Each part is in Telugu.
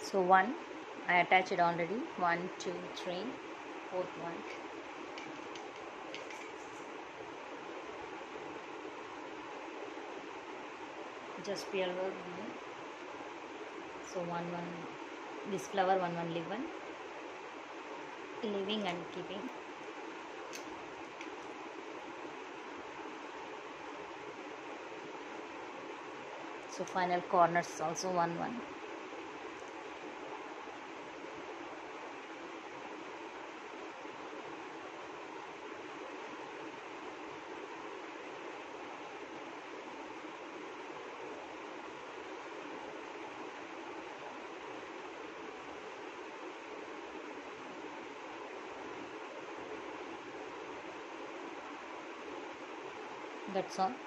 So one, I attached already. One, two, three, fourth one. Just peer work. below. So one, one. This flower, one, one, leave one. Leaving and keeping. So final corners also one, one. That's all.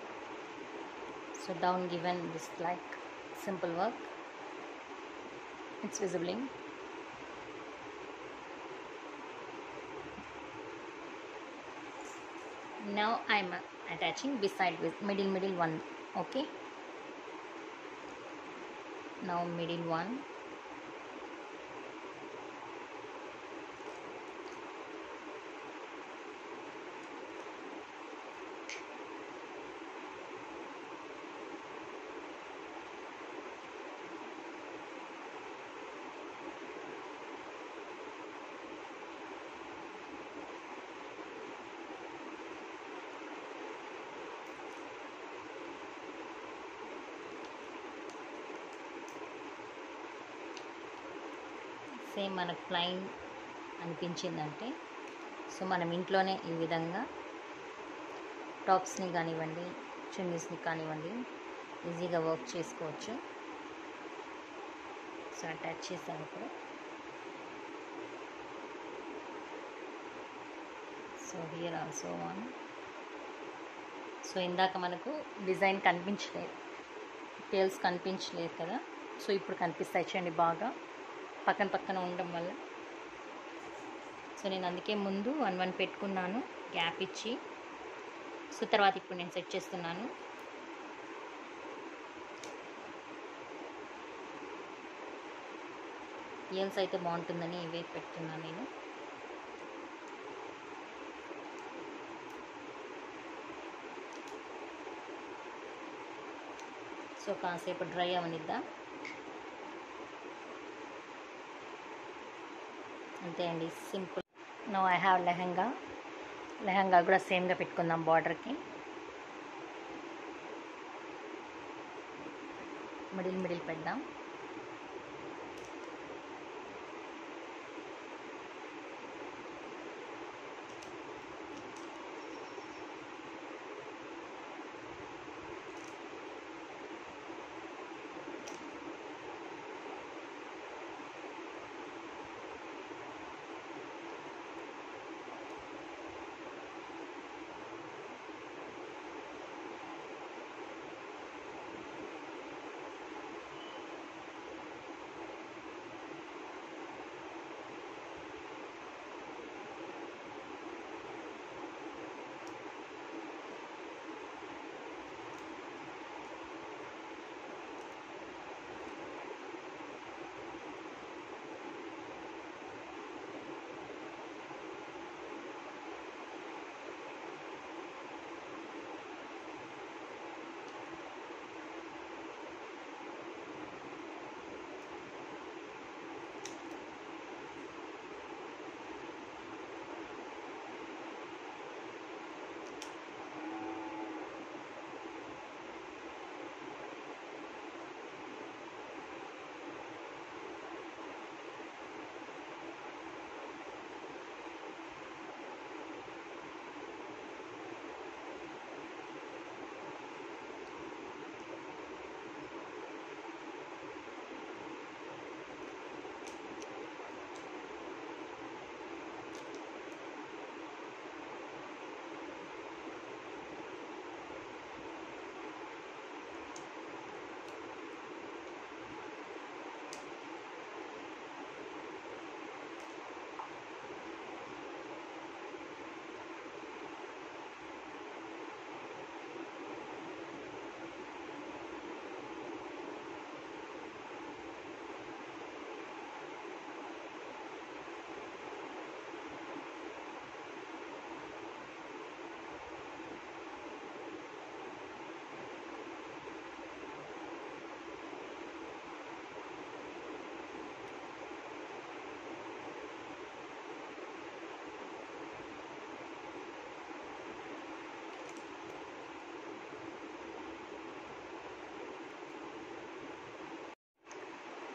So down given this like simple work. It's visibly. Now I'm uh, attaching beside with middle middle one. Okay. Now middle one. Same మనకు ప్లైన్ అనిపించిందంటే సో మనం ఇంట్లోనే ఈ విధంగా టాప్స్ని కానివ్వండి చున్నీస్ని కానివ్వండి ఈజీగా వర్క్ చేసుకోవచ్చు సో అటాచ్ చేసాను ఇప్పుడు so here also one so ఇందాక మనకు డిజైన్ కనిపించలేదు టేల్స్ కనిపించలేదు కదా సో ఇప్పుడు కనిపిస్తాయి చూడండి బాగా పక్కన పక్కన ఉండడం వల్ల సో నేను అందుకే ముందు వన్ వన్ పెట్టుకున్నాను గ్యాప్ ఇచ్చి సో తర్వాత ఇప్పుడు నేను సెట్ చేస్తున్నాను ఇయర్స్ అయితే బాగుంటుందని ఇవే పెడుతున్నాను నేను సో కాసేపు డ్రై అవనిద్దాం అంతే అండి simple no I have lehenga lehenga కూడా సేమ్గా పెట్టుకుందాం బార్డర్కి మిడిల్ మిడిల్ పెడదాం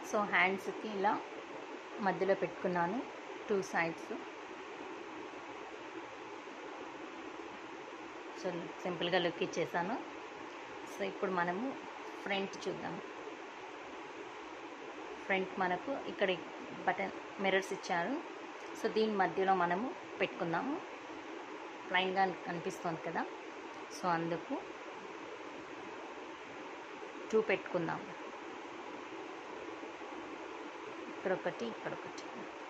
సో హ్యాండ్స్కి ఇలా మధ్యలో పెట్టుకున్నాను టూ సైడ్స్ సో సింపుల్గా లుక్ ఇచ్చేసాను సో ఇప్పుడు మనము ఫ్రంట్ చూద్దాం ఫ్రంట్ మనకు ఇక్కడ బటన్ మిర్రర్స్ ఇచ్చారు సో దీని మధ్యలో మనము పెట్టుకుందాము ప్లైన్గా కనిపిస్తుంది కదా సో అందుకు టూ పెట్టుకుందాం ఇక్కడ ఒకటి ఇక్కడ ఒకటి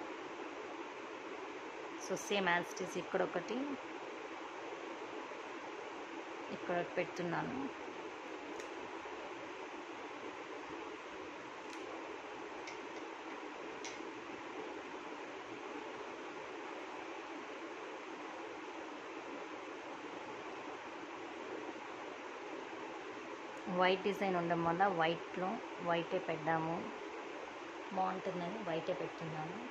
సో సేమ్ యాన్స్టిస్ ఇక్కడ ఒకటి ఇక్కడ ఒకటి పెడుతున్నాను వైట్ డిజైన్ ఉండడం వల్ల వైట్లో వైటే పెట్టాము బాగుంటుందని వైటే పెడుతున్నాను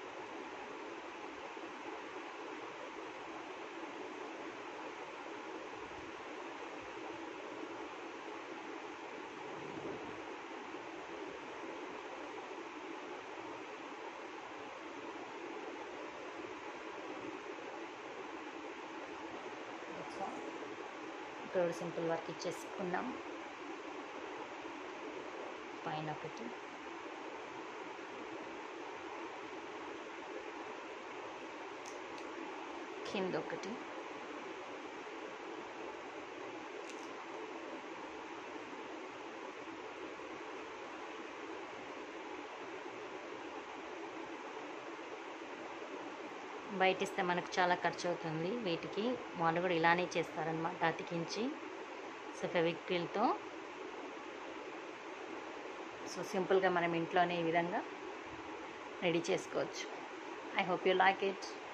ఇక్కడ సింపుల్ వర్క్ ఇచ్చేసుకున్నాం పైన ఒకటి కింద ఒకటి బయట ఇస్తే మనకు చాలా ఖర్చు అవుతుంది వీటికి వాళ్ళు కూడా ఇలానే చేస్తారనమాట అతికించి సో ఫెవిక్రిల్తో సో సింపుల్గా మనం ఇంట్లోనే ఈ విధంగా రెడీ చేసుకోవచ్చు I hope you like it